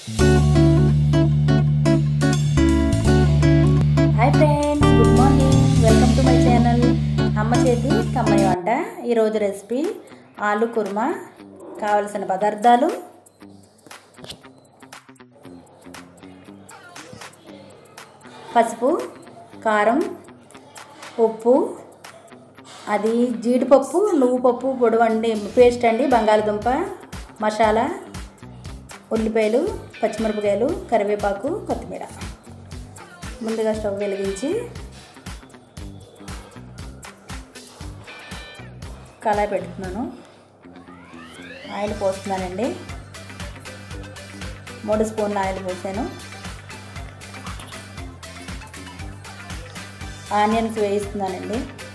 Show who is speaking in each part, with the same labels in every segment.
Speaker 1: hi friends good morning welcome to my channel అమ్మ చేతి కమ్మయ్య వంట ఈరోజు రెసిపీ ఆలు కుర్మా కావలసిన పదార్థాలు పసుపు కారం ఉప్పు అది జీడిపప్పు నువ్వు పప్పు పొడవండి పేస్ట్ అండి బంగాళదుంప మసాలా ఉల్లిపాయలు పచ్చిమిరపకాయలు కరివేపాకు కొత్తిమీర ముందుగా స్టవ్ వెలిగించి కళాయి పెట్టుకున్నాను ఆయిల్ పోస్తున్నానండి మూడు స్పూన్ల ఆయిల్ పోసాను ఆనియన్స్ వేయిస్తున్నానండి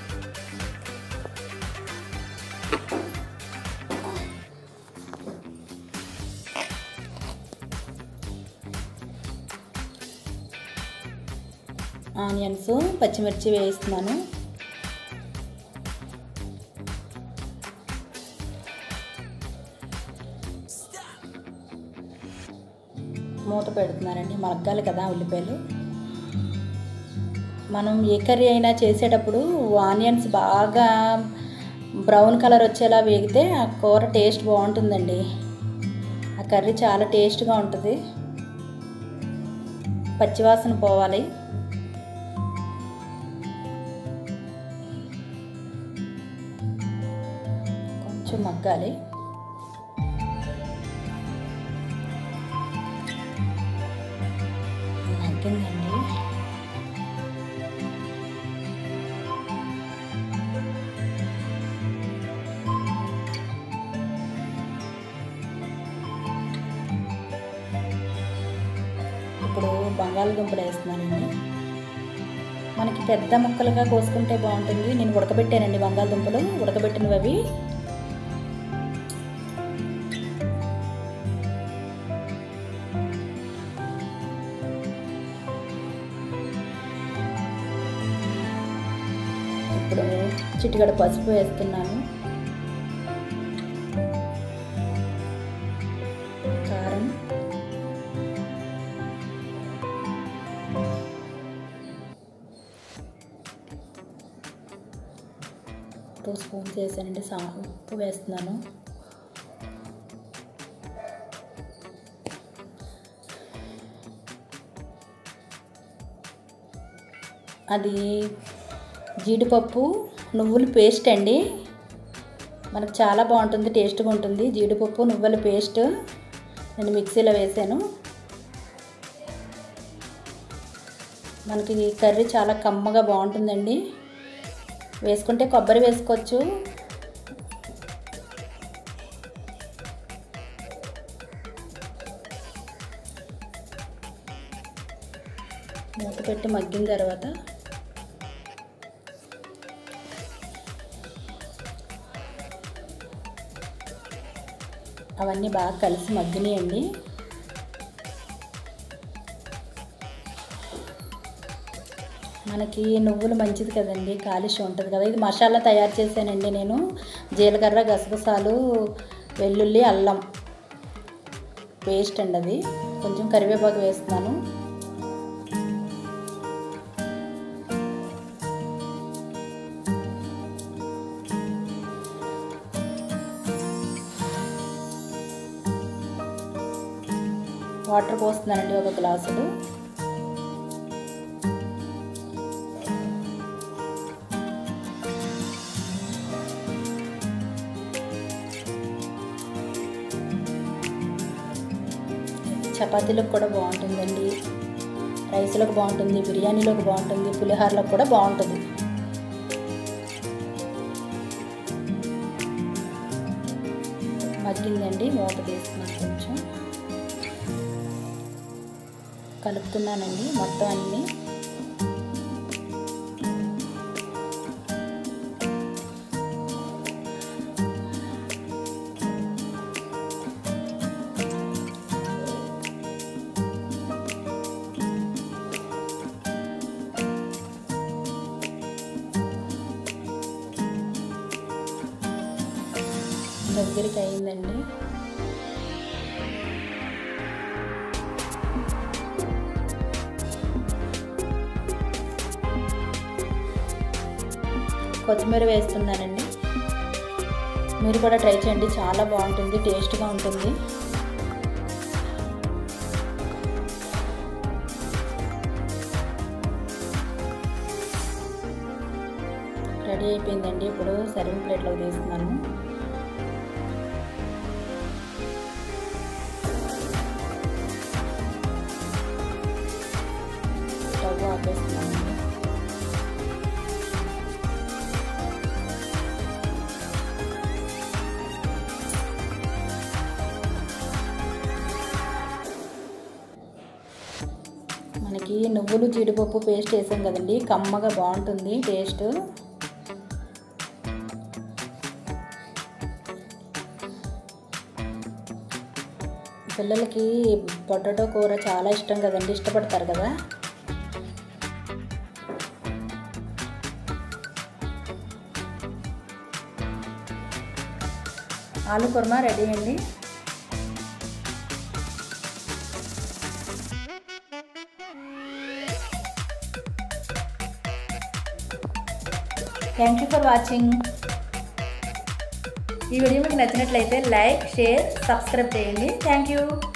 Speaker 1: ఆనియన్స్ పచ్చిమిర్చి వేయిస్తున్నాను మూత పెడుతున్నానండి మగ్గాలి కదా ఉల్లిపాయలు మనం ఏ కర్రీ అయినా చేసేటప్పుడు ఆనియన్స్ బాగా బ్రౌన్ కలర్ వచ్చేలా వేగితే ఆ కూర టేస్ట్ బాగుంటుందండి ఆ కర్రీ చాలా టేస్ట్గా ఉంటుంది పచ్చివాసన పోవాలి కొంచెం మగ్గాలి మగ్గిందండి ఇప్పుడు బంగాళదుంపలు వేస్తున్నానండి మనకి పెద్ద ముక్కలుగా కోసుకుంటే బాగుంటుంది నేను ఉడకబెట్టానండి బంగాళదుంపలు ఉడకబెట్టినవి అవి ఇప్పుడు చిటికడ పసుపు వేస్తున్నాను కారం టూ స్పూన్స్ వేసానండి సా ఉప్పు వేస్తున్నాను అది జీడిపప్పు నువ్వుల పేస్ట్ అండి మనకు చాలా బాగుంటుంది టేస్ట్గా ఉంటుంది జీడిపప్పు నువ్వుల పేస్ట్ నేను మిక్సీలో వేసాను మనకి కర్రీ చాలా కమ్మగా బాగుంటుందండి వేసుకుంటే కొబ్బరి వేసుకోవచ్చు మూత పెట్టి మగ్గిన తర్వాత అవన్నీ బాగా కలిసి మగ్గినాయండి మనకి నువ్వులు మంచిది కదండి కాలుష్యం ఉంటుంది కదా ఇది మసాలా తయారు చేశానండి నేను జీలకర్ర గసగసాలు వెల్లుల్లి అల్లం పేస్ట్ అండి అది కొంచెం కరివేపాకు వేస్తున్నాను వాటర్ పోస్తున్నానండి ఒక గ్లాసులు చపాతీలకు కూడా బాగుంటుందండి రైస్లకు బాగుంటుంది బిర్యానీలోకి బాగుంటుంది పులిహోరలకు కూడా బాగుంటుంది మగ్గిందండి మూత తీసుకున్నాను కొంచెం కలుపుతున్నానండి మొత్తం అన్నీ దగ్గరికి అయిందండి కొత్తిమీర వేస్తున్నానండి మీరు కూడా ట్రై చేయండి చాలా బాగుంటుంది టేస్ట్గా ఉంటుంది రెడీ అయిపోయిందండి ఇప్పుడు సర్వింగ్ ప్లేట్లోకి తీస్తున్నాను స్టవ్ ఆపేస్తున్నాను మనకి నువ్వులు జీడిపప్పు పేస్ట్ వేసాం కదండి కమ్మగా బాగుంటుంది టేస్ట్ పిల్లలకి పొటాటో కూర చాలా ఇష్టం కదండి ఇష్టపడతారు కదా ఆలు కుర్మా రెడీ అండి థ్యాంక్ యూ ఫర్ వాచింగ్ ఈ వీడియో మీకు నచ్చినట్లయితే లైక్ షేర్ సబ్స్క్రైబ్ చేయండి థ్యాంక్ యూ